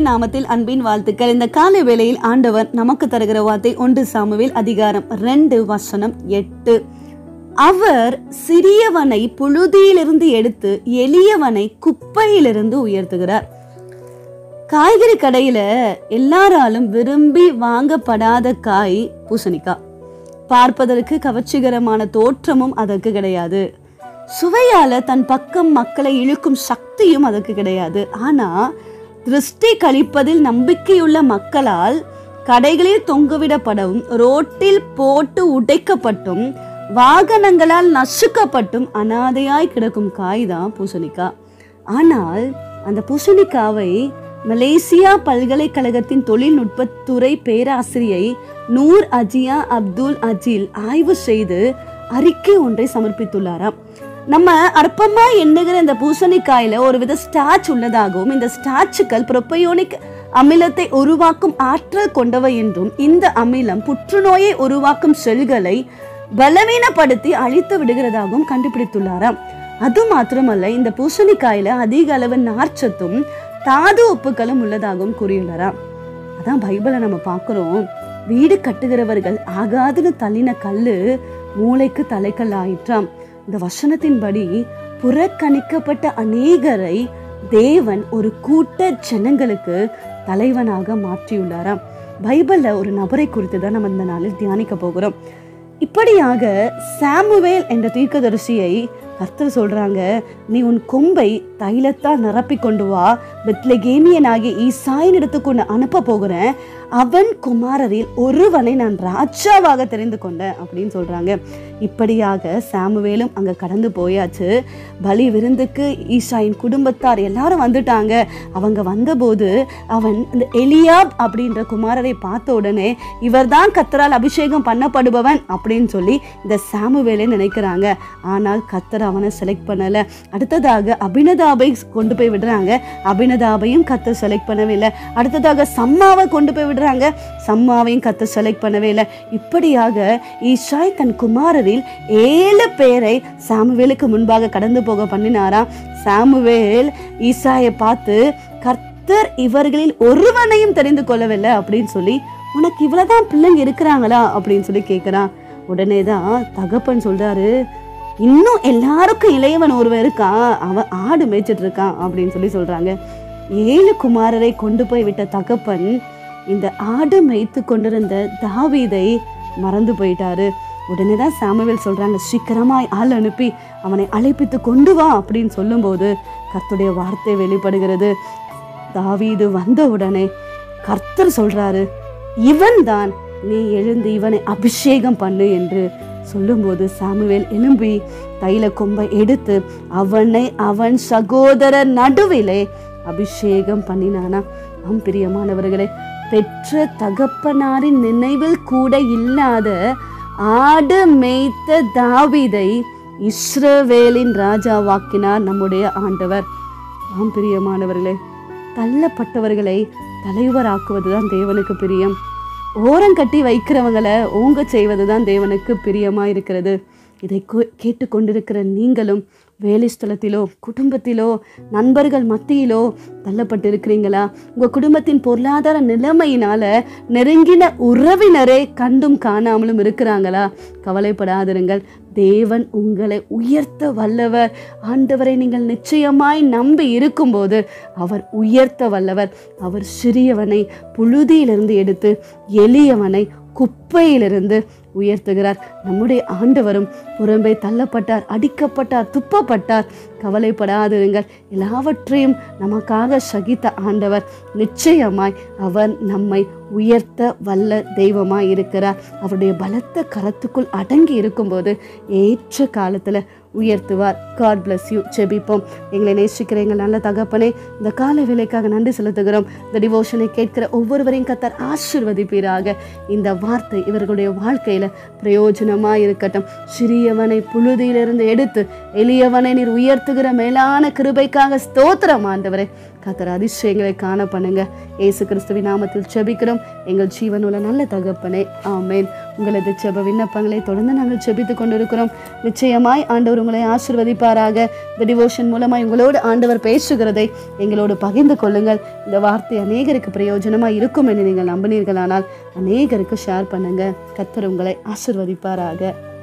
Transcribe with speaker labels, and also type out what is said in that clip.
Speaker 1: இயேசுவின் நாமத்தில் அன்பின் வாழ்த்துக்கள் இந்த காலை வேளையில் ஆண்டவர் நமக்கு தருகிற வார்த்தை ஒன்று சாமுவேல் அதிகாரம் ரெண்டு வசனம் எட்டு அவர் சிறியவனை புழுதியிலிருந்து எடுத்து எளியவனை குப்பையிலிருந்து உயர்த்துகிறார் காய்கறி கடையில எல்லாராலும் விரும்பி வாங்கப்படாத காய் பூசணிக்காய் பார்ப்பதற்கு கவர்ச்சிகரமான தோற்றமும் அதற்கு கிடையாது சுவையால தன் பக்கம் மக்களை இழுக்கும் சக்தியும் அதற்கு கிடையாது ஆனா திருஷ்டி கழிப்பதில் நம்பிக்கையுள்ள மக்களால் கடைகளில் தொங்குவிடப்படவும் ரோட்டில் போட்டு உடைக்கப்பட்டும் வாகனங்களால் நசுக்கப்பட்டும் அனாதையாய் கிடக்கும் காய் தான் பூசணிக்காய் ஆனால் அந்த பூசணிக்காவை மலேசியா பல்கலைக்கழகத்தின் தொழில்நுட்பத்துறை பேராசிரியை நூர் அஜியா அப்துல் அஜில் ஆய்வு செய்து அறிக்கை ஒன்றை சமர்ப்பித்துள்ளாராம் நம்ம அற்பமா எண்ணுகிற இந்த பூசணிக்காயில ஒரு வித ஸ்டார்ச் உள்ளதாகவும் இந்த ஸ்டார்ச்சுகள் புரோப்பயோனிக் அமிலத்தை உருவாக்கும் ஆற்றல் கொண்டவை என்றும் இந்த அமிலம் புற்றுநோயை உருவாக்கும் செல்களை பலவீனப்படுத்தி அழித்து விடுகிறதாகவும் கண்டுபிடித்துள்ளாராம் அது மாத்திரமல்ல இந்த பூசணிக்காயில அதிக அளவு நார்ச்சத்தும் தாது உப்புகளும் உள்ளதாகவும் கூறியுள்ளாராம் அதான் பைபிளை நம்ம பார்க்குறோம் வீடு கட்டுகிறவர்கள் ஆகாதுன்னு தள்ளின கல்லு மூளைக்கு தலைக்கல் ஆயிற்றாம் இந்த வசனத்தின்படி புறக்கணிக்கப்பட்ட அநேகரை தேவன் ஒரு கூட்ட ஜனங்களுக்கு தலைவனாக மாற்றியுள்ளாராம் பைபிள்ல ஒரு நபரை குறித்து தான் நம்ம இந்த நாளில் தியானிக்க போகிறோம் இப்படியாக சாமுவேல் என்ற தீர்க்கதரிசியை கர்த்தர் சொல்றாங்க நீ உன் கொம்பை தைலத்தால் நிரப்பி கொண்டு வா பெத்லகேமியனாகிய ஈசாயின் இடத்துக்கு ஒன்று அனுப்ப போகிறேன் அவன் குமாரரில் ஒருவனை நான் ராஜாவாக தெரிந்து கொண்டேன் அப்படின்னு சொல்றாங்க இப்படியாக சாமுவேலும் அங்க கடந்து போயாச்சு பலி விருந்துக்கு ஈசாயின் குடும்பத்தார் எல்லாரும் வந்துட்டாங்க அவங்க வந்தபோது அவன் இந்த எலியாப் அப்படின்ற குமாரரை பார்த்த உடனே இவர்தான் கத்தரால் அபிஷேகம் பண்ணப்படுபவன் அப்படின்னு சொல்லி இந்த சாமுவேலை நினைக்கிறாங்க ஆனால் கத்தர் அவனை செலக்ட் பண்ணல அடுத்ததாக அபினதாபை கொண்டு போய் விடுறாங்க அபினதாபையும் கத்தர் செலக்ட் பண்ணவே இல்லை அடுத்ததாக சம்மாவை கொண்டு போய் விடுறாங்க சம்மாவையும் கத்தர் செலக்ட் பண்ணவே இல்லை இப்படியாக ஈஷாய் தன் குமாரரில் ஏழு பேரை சாமுவேலுக்கு முன்பாக கடந்து போக பண்ணினாராம் சாமுவேல் ஈசாயை பார்த்து கர்த்தர் இவர்களில் ஒருவனையும் தெரிந்து கொள்ளவில்லை அப்படின்னு சொல்லி உனக்கு இவ்வளவுதான் பிள்ளைங்க இருக்கிறாங்களா அப்படின்னு சொல்லி கேட்குறான் உடனே தான் தகப்பன் சொல்றாரு இன்னும் எல்லாருக்கும் இளையவன் ஒருவன் இருக்கான் அவன் ஆடு மேய்ச்சிட்டு இருக்கான் அப்படின்னு சொல்லி சொல்றாங்க ஏழு குமாரரை கொண்டு போய் விட்ட தகப்பன் இந்த ஆடு மேய்த்து கொண்டிருந்த தாவீதை மறந்து போயிட்டாரு உடனே தான் சாமுவேல் சொல்றாங்க சீக்கிரமாய் ஆள் அனுப்பி அவனை அழைப்பித்து கொண்டு வா அப்படின்னு சொல்லும்போது கர்த்தருடைய வார்த்தை வெளிப்படுகிறது தாவீது வந்த உடனே கர்த்தர் சொல்றாரு இவன் தான் நீ எழுந்து இவனை அபிஷேகம் பண்ணு என்று சொல்லும்போது சாமுவேல் எழும்பி தைல கொம்பை எடுத்து அவனை அவன் சகோதரர் நடுவிலே அபிஷேகம் பண்ணினானா ஆம் பிரியமானவர்களே பெற்ற தகப்பனாரின் நினைவில் கூட இல்லாத ஆடு மேய்த்த தாவீதை இஸ்ரவேலின் ராஜாவாக்கினார் நம்முடைய ஆண்டவர் ஆம் பிரியமானவர்களே தள்ளப்பட்டவர்களை தலைவராக்குவதுதான் தேவனுக்கு பிரியம் ஓரங்கட்டி வைக்கிறவங்களை ஓங்க செய்வது தான் தேவனுக்கு பிரியமாக இருக்கிறது இதை கு- கேட்டுக்கொண்டிருக்கிற நீங்களும் வேலை ஸ்தலத்திலோ குடும்பத்திலோ நண்பர்கள் மத்தியிலோ தள்ளப்பட்டிருக்கிறீங்களா உங்கள் குடும்பத்தின் பொருளாதார நிலைமையினால நெருங்கின உறவினரே கண்டும் காணாமலும் இருக்கிறாங்களா கவலைப்படாதிருங்கள் தேவன் உங்களை உயர்த்த வல்லவர் ஆண்டவரை நீங்கள் நிச்சயமாய் நம்பி இருக்கும்போது அவர் உயர்த்த வல்லவர் அவர் சிறியவனை புழுதியிலிருந்து எடுத்து எளியவனை குப்பையிலிருந்து உயர்த்துகிறார் நம்முடைய ஆண்டவரும் புறம்பே தள்ளப்பட்டார் அடிக்கப்பட்டார் துப்பப்பட்டார் கவலைப்படாதிருங்கள் எல்லாவற்றையும் நமக்காக சகித்த ஆண்டவர் நிச்சயமாய் அவர் நம்மை உயர்த்த வல்ல தெய்வமாய் இருக்கிறார் அவருடைய பலத்த கரத்துக்குள் அடங்கி இருக்கும்போது ஏற்ற காலத்தில் உயர்த்துவார் காட் bless யூ செபிப்போம் எங்களை நேசிக்கிற எங்கள் நல்ல தகப்பனே இந்த கால வேலைக்காக நன்றி செலுத்துகிறோம் இந்த டிவோஷனை கேட்கிற ஒவ்வொருவரையும் கத்தர் ஆசிர்வதிப்பீராக இந்த வார்த்தை இவர்களுடைய வாழ்க்கையில பிரயோஜனமாக இருக்கட்டும் சிறியவனை புழுதியிலிருந்து எடுத்து எளியவனை நீர் உயர்த்துகிற மேலான கிருபைக்காக ஸ்தோத்திரம் ஆண்டவரே கத்தர் அதிசயங்களை காண பண்ணுங்க ஏசு கிறிஸ்துவின் நாமத்தில் செபிக்கிறோம் எங்கள் ஜீவனுள்ள நல்ல தகப்பனே ஆமேன் உங்களது செப விண்ணப்பங்களை தொடர்ந்து நாங்கள் செபித்து கொண்டிருக்கிறோம் நிச்சயமாய் ஆண்டவர் உங்களை ஆசிர்வதிப்பாராக இந்த டிவோஷன் மூலமாய் உங்களோடு ஆண்டவர் பேசுகிறதை எங்களோடு பகிர்ந்து கொள்ளுங்கள் இந்த வார்த்தை அநேகருக்கு பிரயோஜனமாக இருக்கும் என்று நீங்கள் நம்பினீர்களானால் அநேகருக்கு ஷேர் பண்ணுங்க கத்தர் உங்களை ஆசிர்வதிப்பாராக